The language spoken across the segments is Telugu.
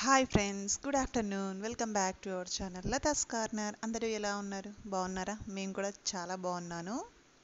Hi friends good afternoon welcome back to our channel Latha's corner అందరూ ఎలా ఉన్నారు బాగున్నారా మేము కూడా చాలా బాగున్నాను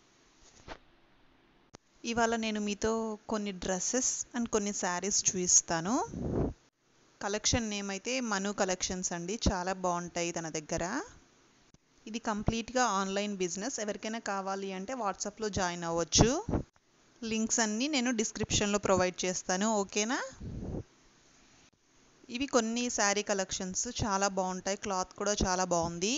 ఇవాళ నేను మీతో కొన్ని డ్రెస్సెస్ అండ్ కొన్ని శారీస్ చూపిస్తాను కలెక్షన్ నేమ్ అయితే మను కలెక్షన్స్ అండి చాలా బాగుంటాయి తన దగ్గర ఇది కంప్లీట్గా ఆన్లైన్ బిజినెస్ ఎవరికైనా కావాలి అంటే వాట్సాప్లో జాయిన్ అవ్వచ్చు లింక్స్ అన్నీ నేను డిస్క్రిప్షన్లో ప్రొవైడ్ చేస్తాను ఓకేనా ఇవి కొన్ని శారీ కలెక్షన్స్ చాలా బాగుంటాయి క్లాత్ కూడా చాలా బాగుంది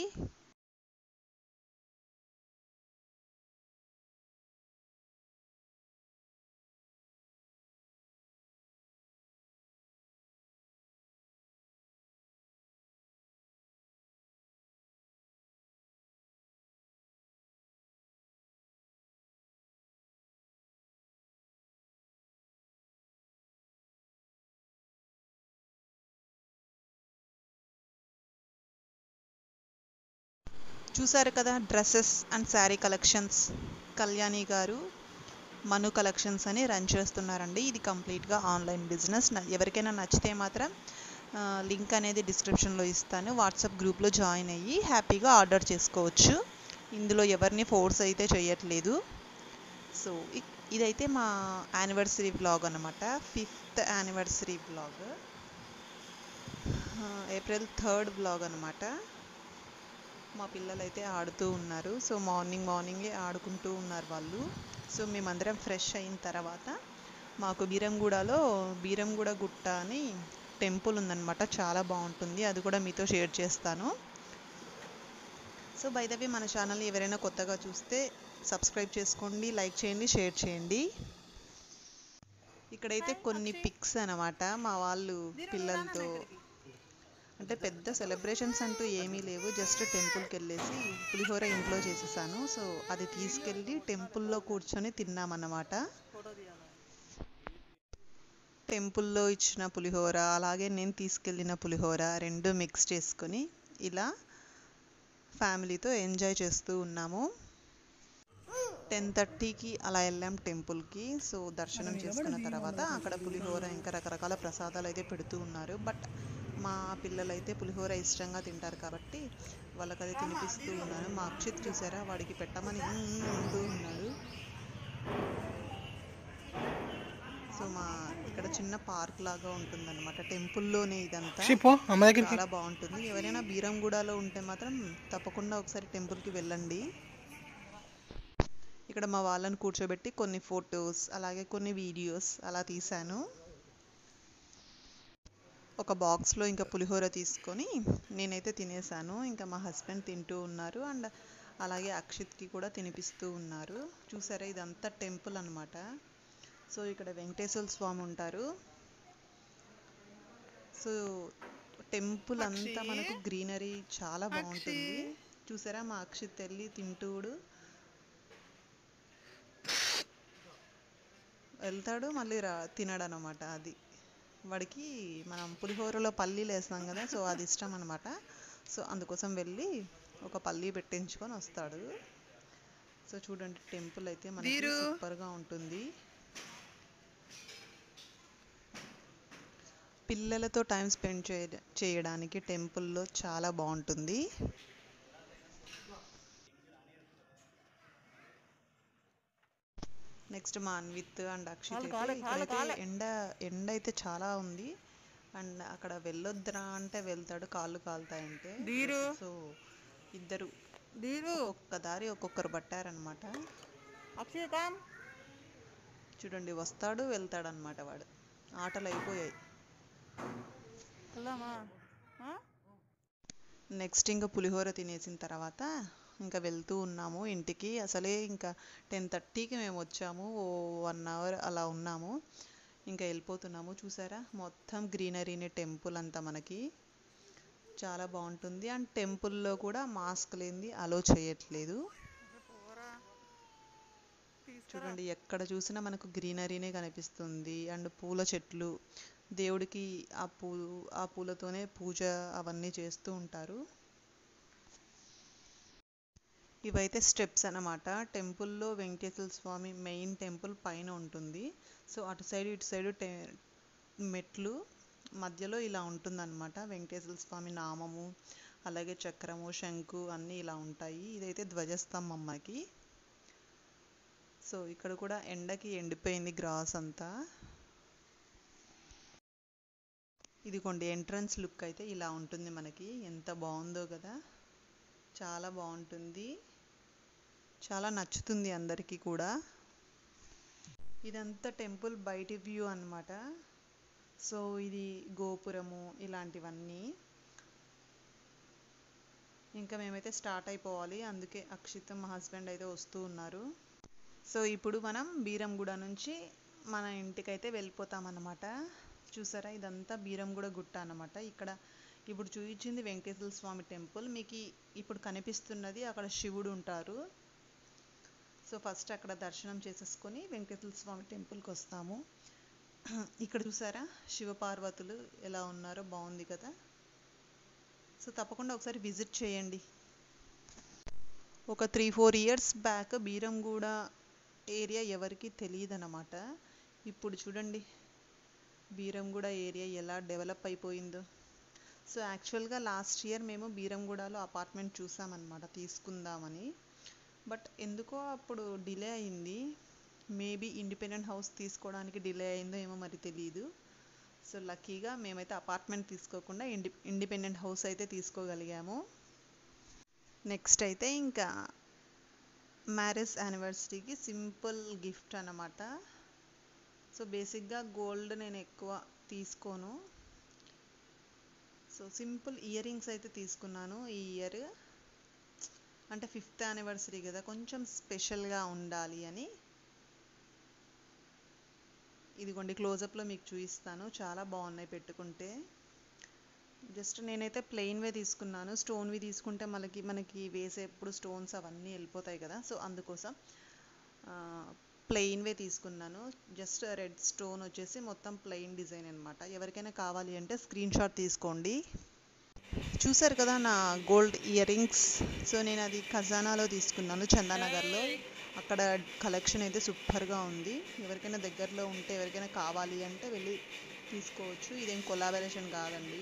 చూసారు కదా dresses and sari collections Kalyani గారు మను కలెక్షన్స్ అని రన్ చేస్తున్నారండి ఇది కంప్లీట్గా ఆన్లైన్ బిజినెస్ ఎవరికైనా నచ్చితే మాత్రం లింక్ అనేది డిస్క్రిప్షన్లో ఇస్తాను వాట్సాప్ గ్రూప్లో జాయిన్ అయ్యి హ్యాపీగా ఆర్డర్ చేసుకోవచ్చు ఇందులో ఎవరిని ఫోర్స్ అయితే చేయట్లేదు సో ఇదైతే మా యానివర్సరీ బ్లాగ్ అనమాట fifth anniversary blog April third blog అనమాట మా పిల్లలు అయితే ఆడుతూ ఉన్నారు సో మార్నింగ్ మార్నింగే ఆడుకుంటూ ఉన్నారు వాళ్ళు సో మేమందరం ఫ్రెష్ అయిన తర్వాత మాకు బీరంగూడలో బీరంగూడ గుట్ట అని టెంపుల్ ఉందన్నమాట చాలా బాగుంటుంది అది కూడా మీతో షేర్ చేస్తాను సో బైదవి మన ఛానల్ని ఎవరైనా కొత్తగా చూస్తే సబ్స్క్రైబ్ చేసుకోండి లైక్ చేయండి షేర్ చేయండి ఇక్కడైతే కొన్ని పిక్స్ అనమాట మా వాళ్ళు పిల్లలతో అంటే పెద్ద సెలబ్రేషన్స్ అంటూ ఏమీ లేవు జస్ట్ టెంపుల్కి వెళ్ళేసి పులిహోర ఇంట్లో చేసేసాను సో అది తీసుకెళ్ళి టెంపుల్లో కూర్చొని తిన్నామన్నమాట టెంపుల్లో ఇచ్చిన పులిహోర అలాగే నేను తీసుకెళ్ళిన పులిహోర రెండు మిక్స్ చేసుకొని ఇలా ఫ్యామిలీతో ఎంజాయ్ చేస్తూ ఉన్నాము టెన్ థర్టీకి అలా వెళ్ళాం టెంపుల్కి సో దర్శనం చేసుకున్న తర్వాత అక్కడ పులిహోర ఇంకా రకరకాల ప్రసాదాలు అయితే పెడుతూ ఉన్నారు బట్ మా పిల్లలు అయితే పులిహోర ఇష్టంగా తింటారు కాబట్టి వాళ్ళకి అది తినిపిస్తూ ఉన్నాను మా అక్షిత్ చూసారా వాడికి పెట్టమని ఉంటూ ఉన్నాడు సో మా ఇక్కడ చిన్న పార్క్ లాగా ఉంటుందన్నమాట టెంపుల్లోనే ఇదంతా చాలా బాగుంటుంది ఎవరైనా బీరంగూడలో ఉంటే మాత్రం తప్పకుండా ఒకసారి టెంపుల్కి వెళ్ళండి ఇక్కడ మా వాళ్ళని కూర్చోబెట్టి కొన్ని ఫొటోస్ అలాగే కొన్ని వీడియోస్ అలా తీశాను ఒక బాక్స్లో ఇంకా పులిహోర తీసుకొని నేనైతే తినేసాను ఇంకా మా హస్బెండ్ తింటూ ఉన్నారు అండ్ అలాగే అక్షిత్కి కూడా తినిపిస్తూ ఉన్నారు చూసారా ఇదంతా టెంపుల్ అనమాట సో ఇక్కడ వెంకటేశ్వర స్వామి ఉంటారు సో టెంపుల్ అంతా మనకు గ్రీనరీ చాలా బాగుంటుంది చూసారా మా అక్షిత్ వెళ్ళి తింటూడు వెళ్తాడు మళ్ళీ రా తినడు అనమాట అది వాడికి మనం పులిహోరలో పల్లీలు వేస్తాం కదా సో అది ఇష్టం అనమాట సో అందుకోసం వెళ్ళి ఒక పల్లీ పెట్టించుకొని వస్తాడు సో చూడండి టెంపుల్ అయితే మనకి సూపర్గా ఉంటుంది పిల్లలతో టైం స్పెండ్ చేయడానికి టెంపుల్లో చాలా బాగుంటుంది నెక్స్ట్ మా అన్విత్ అండ్ అక్షిత్ ఇక్కడైతే ఎండ ఎండ అయితే చాలా ఉంది అండ్ అక్కడ వెళ్ళొద్దురా అంటే వెళ్తాడు కాళ్ళు కాలుతాయంటే సో ఇద్దరు ఒక్క దారి ఒక్కొక్కరు పట్టారనమాట చూడండి వస్తాడు వెళ్తాడు అనమాట వాడు ఆటలు అయిపోయాయి నెక్స్ట్ ఇంకా పులిహోర తినేసిన తర్వాత ఇంకా వెళ్తూ ఉన్నాము ఇంటికి అసలే ఇంకా టెన్ థర్టీకి మేము వచ్చాము ఓ వన్ అవర్ అలా ఉన్నాము ఇంకా వెళ్ళిపోతున్నాము చూసారా మొత్తం గ్రీనరీని టెంపుల్ అంతా మనకి చాలా బాగుంటుంది అండ్ టెంపుల్లో కూడా మాస్క్ లేనిది అలో చేయట్లేదు చూడండి ఎక్కడ చూసినా మనకు గ్రీనరీనే కనిపిస్తుంది అండ్ పూల చెట్లు దేవుడికి ఆ పూ ఆ పూలతోనే పూజ అవన్నీ చేస్తూ ఉంటారు ఇవైతే స్టెప్స్ అనమాట టెంపుల్లో వెంకటేశ్వర స్వామి మెయిన్ టెంపుల్ పైన ఉంటుంది సో అటు సైడ్ ఇటు సైడ్ మెట్లు మధ్యలో ఇలా ఉంటుందన్నమాట వెంకటేశ్వర స్వామి నామము అలాగే చక్రము శంకు అన్నీ ఇలా ఉంటాయి ఇదైతే ధ్వజస్తంభం మనకి సో ఇక్కడ కూడా ఎండకి ఎండిపోయింది గ్రాస్ అంతా ఇదిగోండి ఎంట్రన్స్ లుక్ అయితే ఇలా ఉంటుంది మనకి ఎంత బాగుందో కదా చాలా బాగుంటుంది చాలా నచ్చుతుంది అందరికీ కూడా ఇదంతా టెంపుల్ బయటి వ్యూ అన్నమాట సో ఇది గోపురము ఇలాంటివన్నీ ఇంకా మేమైతే స్టార్ట్ అయిపోవాలి అందుకే అక్షిత్ మా హస్బెండ్ అయితే వస్తూ ఉన్నారు సో ఇప్పుడు మనం బీరంగూడ నుంచి మన ఇంటికైతే వెళ్ళిపోతామన్నమాట చూసారా ఇదంతా బీరంగూడ గుట్ట అన్నమాట ఇక్కడ ఇప్పుడు చూపించింది వెంకటేశ్వర స్వామి టెంపుల్ మీకు ఈ- ఇప్పుడు కనిపిస్తున్నది అక్కడ శివుడు ఉంటారు సో ఫస్ట్ అక్కడ దర్శనం చేసేసుకొని వెంకటేశ్వర స్వామి టెంపుల్కి వస్తాము ఇక్కడ చూసారా శివపార్వతులు ఎలా ఉన్నారో బాగుంది కదా సో తప్పకుండా ఒకసారి విజిట్ చేయండి ఒక three four years back Beeramguda area ఎవరికి తెలియదు అన్నమాట ఇప్పుడు చూడండి బీరంగూడ ఏరియా ఎలా డెవలప్ అయిపోయిందో సో యాక్చువల్గా లాస్ట్ ఇయర్ మేము బీరంగూడలో అపార్ట్మెంట్ చూసామన్నమాట తీసుకుందామని బట్ ఎందుకో అప్పుడు డిలే అయింది మేబీ ఇండిపెండెంట్ హౌస్ తీసుకోవడానికి డిలే అయిందో ఏమో మరి తెలియదు సో లక్కీగా మేమైతే అపార్ట్మెంట్ తీసుకోకుండా ఇండి ఇండిపెండెంట్ హౌస్ అయితే తీసుకోగలిగాము నెక్స్ట్ అయితే ఇంకా మ్యారేజ్ యానివర్సరీకి సింపుల్ గిఫ్ట్ అన్నమాట సో బేసిక్గా గోల్డ్ నేను ఎక్కువ తీసుకోను సో సింపుల్ ఇయర్ రింగ్స్ అయితే తీసుకున్నాను ఈ ఇయర్ అంటే ఫిఫ్త్ యానివర్సరీ కదా కొంచెం స్పెషల్గా ఉండాలి అని ఇదిగోండి క్లోజప్లో మీకు చూపిస్తాను చాలా బాగున్నాయి పెట్టుకుంటే జస్ట్ నేనైతే ప్లెయిన్వే తీసుకున్నాను స్టోన్వి తీసుకుంటే మనకి మనకి వేసేప్పుడు స్టోన్స్ అవన్నీ వెళ్ళిపోతాయి కదా సో అందుకోసం ప్లెయిన్వే తీసుకున్నాను జస్ట్ రెడ్ స్టోన్ వచ్చేసి మొత్తం ప్లెయిన్ డిజైన్ అనమాట ఎవరికైనా కావాలి అంటే స్క్రీన్ షాట్ తీసుకోండి చూసారు కదా నా గోల్డ్ ఇయర్ రింగ్స్ సో నేను అది ఖజానాలో తీసుకున్నాను చందానగర్లో అక్కడ కలెక్షన్ అయితే సూపర్గా ఉంది ఎవరికైనా దగ్గరలో ఉంటే ఎవరికైనా కావాలి అంటే వెళ్ళి తీసుకోవచ్చు ఇదేం కొలాబరేషన్ కాదండి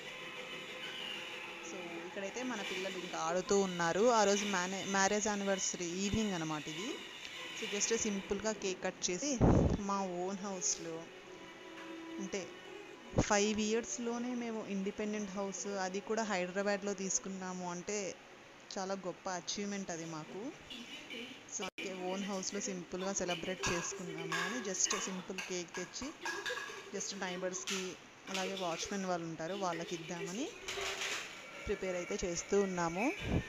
సో ఇక్కడైతే మన పిల్లలు ఇంకా ఆడుతూ ఉన్నారు ఆ రోజు మ్యానే మ్యారేజ్ యానివర్సరీ ఈవినింగ్ అనమాట ఇది సో జస్ట్ సింపుల్గా కేక్ కట్ చేసి మా ఓన్ హౌస్లో అంటే ఫైవ్ ఇయర్స్లోనే మేము ఇండిపెండెంట్ హౌస్ అది కూడా హైదరాబాద్లో తీసుకున్నాము అంటే చాలా గొప్ప అచీవ్మెంట్ అది మాకు సో ఓన్ హౌస్లో సింపుల్గా సెలబ్రేట్ చేసుకున్నాము అని జస్ట్ సింపుల్ కేక్ తెచ్చి జస్ట్ నైబర్స్కి అలాగే వాచ్మెన్ వాళ్ళు ఉంటారు వాళ్ళకి ఇద్దామని ప్రిపేర్ అయితే చేస్తూ ఉన్నాము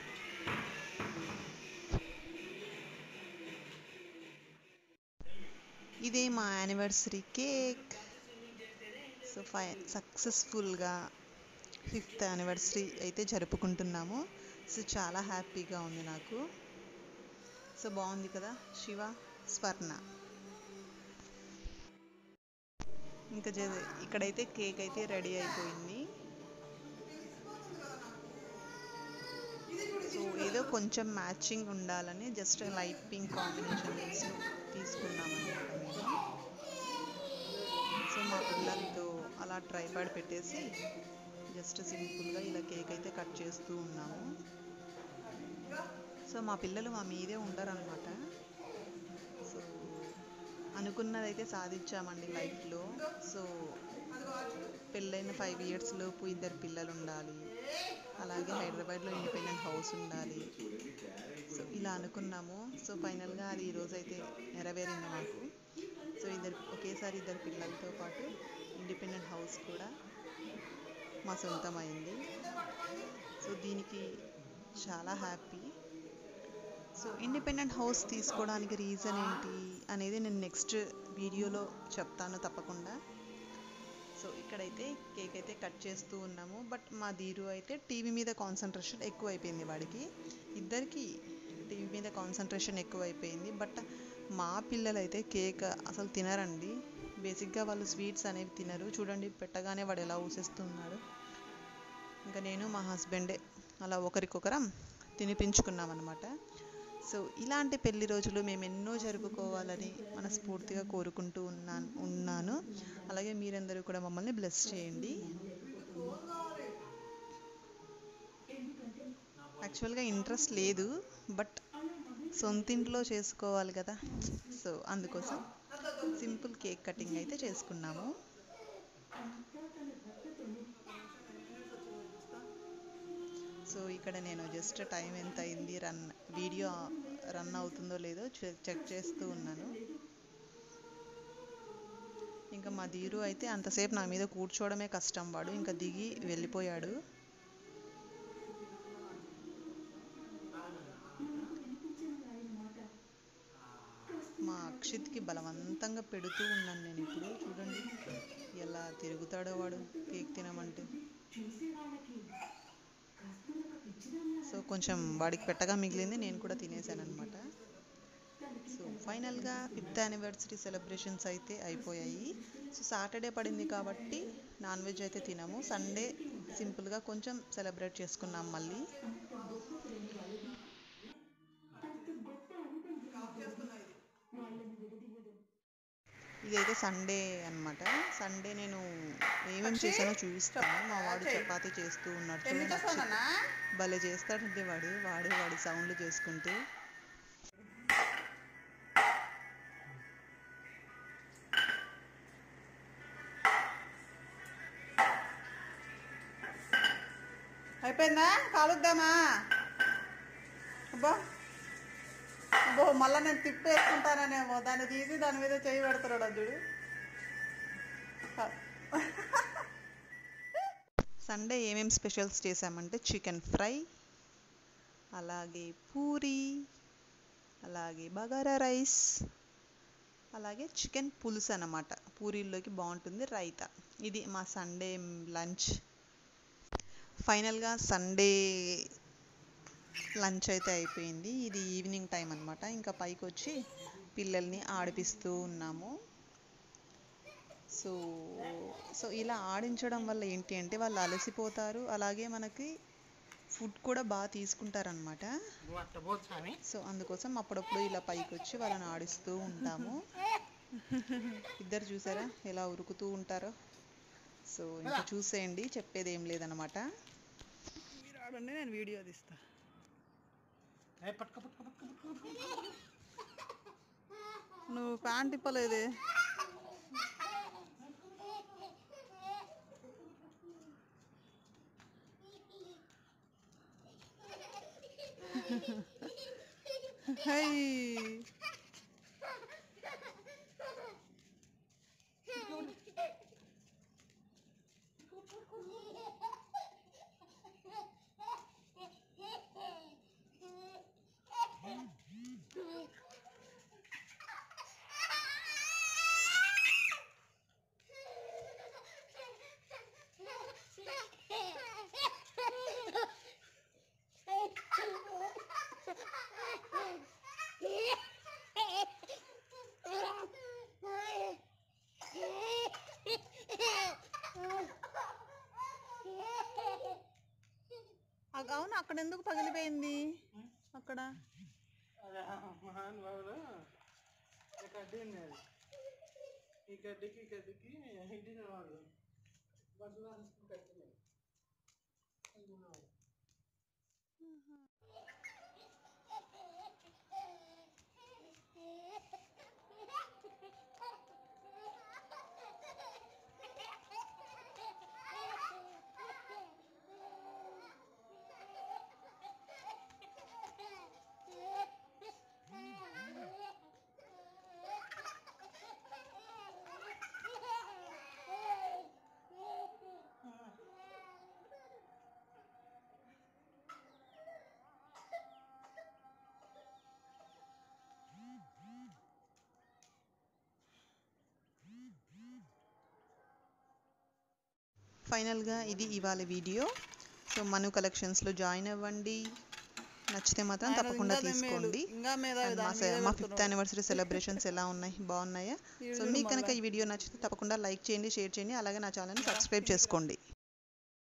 ఇదే మా యానివర్సరీ కేక్ సో ఫై సక్సెస్ఫుల్గా ఫిఫ్త్ యానివర్సరీ అయితే జరుపుకుంటున్నాము సో చాలా హ్యాపీగా ఉంది నాకు సో బాగుంది కదా శివ స్వర్ణ ఇంకా జ- ఇక్కడైతే కేక్ అయితే రెడీ అయిపోయింది సో ఏదో కొంచెం మ్యాచింగ్ ఉండాలని జస్ట్ లైట్ పింక్ కాంబినేషన్ తీసుకున్నాం అనమాట మేము సో మా పిల్లలతో అలా ట్రైపాడ్ పెట్టేసి జస్ట్ సింపుల్గా ఇలా కేక్ అయితే కట్ చేస్తూ ఉన్నాము సో మా పిల్లలు మా మీదే ఉండరనమాట సో అనుకున్నదైతే సాధించామండి లైఫ్లో సో పెళ్ళైన ఫైవ్ ఇయర్స్ లోపు ఇద్దరు పిల్లలు ఉండాలి అలాగే హైదరాబాద్లో ఇండిపెండెంట్ హౌస్ ఉండాలి సో ఇలా అనుకున్నాము సో ఫైనల్గా అది ఈరోజు అయితే నెరవేరింది మాకు సో ఇద్దరు ఒకేసారి ఇద్దరు పిల్లలతో పాటు ఇండిపెండెంట్ హౌస్ కూడా మా సొంతం అయింది సో దీనికి చాలా హ్యాపీ సో ఇండిపెండెంట్ హౌస్ తీసుకోవడానికి రీజన్ ఏంటి అనేది నేను నెక్స్ట్ వీడియోలో చెప్తాను తప్పకుండా సో ఇక్కడైతే కేక్ అయితే కట్ చేస్తూ ఉన్నాము బట్ మా ధీరు అయితే టీవీ మీద కాన్సన్ట్రేషన్ ఎక్కువ అయిపోయింది వాడికి ఇద్దరికి టీవీ మీద కాన్సన్ట్రేషన్ ఎక్కువ అయిపోయింది బట్ మా పిల్లలు అయితే కేక్ అసలు తినరండి బేసిక్గా వాళ్ళు స్వీట్స్ అనేవి తినరు చూడండి పెట్టగానే వాడు ఎలా ఊసేస్తున్నాడు ఇంకా నేను మా హస్బెండే అలా ఒకరికొకరం తినిపించుకున్నాం అనమాట సో ఇలాంటి పెళ్లి రోజులు మేము ఎన్నో జరుపుకోవాలని మనస్ఫూర్తిగా కోరుకుంటూ ఉన్నాను ఉన్నాను అలాగే మీరందరూ కూడా మమ్మల్ని బ్లెస్ చేయండి యాక్చువల్గా ఇంట్రెస్ట్ లేదు బట్ సొంతింట్లో చేసుకోవాలి కదా సో అందుకోసం సింపుల్ కేక్ కటింగ్ అయితే చేసుకున్నాము సో ఇక్కడ నేను జస్ట్ టైం ఎంత అయింది రన్ వీడియో రన్ అవుతుందో లేదో చెక్ చేస్తూ ఉన్నాను ఇంకా మా ధీరు అయితే అంతసేపు నా మీద కూర్చోవడమే కష్టం వాడు ఇంకా దిగి వెళ్ళిపోయాడు మా అక్షిత్కి బలవంతంగా పెడుతూ ఉన్నాను నేను ఇప్పుడు చూడండి ఎలా తిరుగుతాడో వాడు కేక్ తినమంటే సో కొంచెం వాడికి పెట్టగా మిగిలింది నేను కూడా తినేసాను అనమాట సో ఫైనల్గా ఫిఫ్త్ యానివర్సరీ సెలబ్రేషన్స్ అయితే అయిపోయాయి సో సాటర్డే పడింది కాబట్టి నాన్ వెజ్ అయితే తినము సండే సింపుల్గా కొంచెం సెలబ్రేట్ చేసుకున్నాం మళ్ళీ ఇదైతే సండే అన్నమాట సండే నేను ఏమేమి చేశానో చూపిస్తాను మా వాడు చపాతీ చేస్తూ ఉన్నాడు చూడండి అక్షిత్. భలే చేస్తాడంటే వాడు వాడే వాడి సౌండ్లు చేసుకుంటూ అయిపోయిందా కాలుద్దామా అబ్బా అబ్బో మళ్ళా నేను తిప్పేసుకుంటాననేమో దాన్ని తీసి దాని మీద చేయి పెడతాడు చూడు సండే ఏమేమి స్పెషల్స్ చేసామంటే చికెన్ ఫ్రై అలాగే పూరి అలాగే బగారా రైస్ అలాగే చికెన్ పులుసు అన్నమాట పూరీల్లోకి బాగుంటుంది రైతా ఇది మా సండే లంచ్ ఫైనల్గా సండే లంచ్ అయితే అయిపోయింది ఇది ఈవినింగ్ టైం అనమాట ఇంకా పైకి వచ్చి పిల్లల్ని ఆడిపిస్తూ ఉన్నాము సో సో ఇలా ఆడించడం వల్ల ఏంటి అంటే వాళ్ళు అలసిపోతారు అలాగే మనకి ఫుడ్ కూడా బాగా తీసుకుంటారనమాట సో అందుకోసం అప్పుడప్పుడు ఇలా పైకి వచ్చి వాళ్ళని ఆడిస్తూ ఉంటాము ఇద్దరు చూసారా ఎలా ఉరుకుతూ ఉంటారో సో ఇంకా చూసేయండి చెప్పేది ఏం లేదనమాట మీరు ఆడండి నేను వీడియో తీస్తా నువ్వు ప్యాంట్ ఇప్పలేదే హై అగ- అవును అక్కడ ఎందుకు పగిలిపోయింది అక్కడ మహానుభావుడు ఈ గడ్డి ఉన్నది ఈ గడ్డికి ఈ గడ్డికి ఇంటిన వాడు బస్సులో కట్టినాయి ఫైనల్గా ఇది ఇవాళ వీడియో సో మను కలెక్షన్స్లో జాయిన్ అవ్వండి నచ్చితే మాత్రం ఆయన తప్పకుండా ఇంకా తెమ్మేలు. తీసుకోండి ఇంకా మీద And మా దాని సె- మీద మా పెడుతున్నాడు. ఫిఫ్త్ యానివర్సరీ సెలబ్రేషన్స్ ఎలా ఉన్నాయి బాగున్నాయా సో చూడు మీకు కనుక మళ్ళా. ఈ వీడియో నచ్చితే తప్పకుండా లైక్ చేయండి షేర్ చేయండి అలాగే నా ఛానల్ని సబ్స్క్రైబ్ చేసుకోండి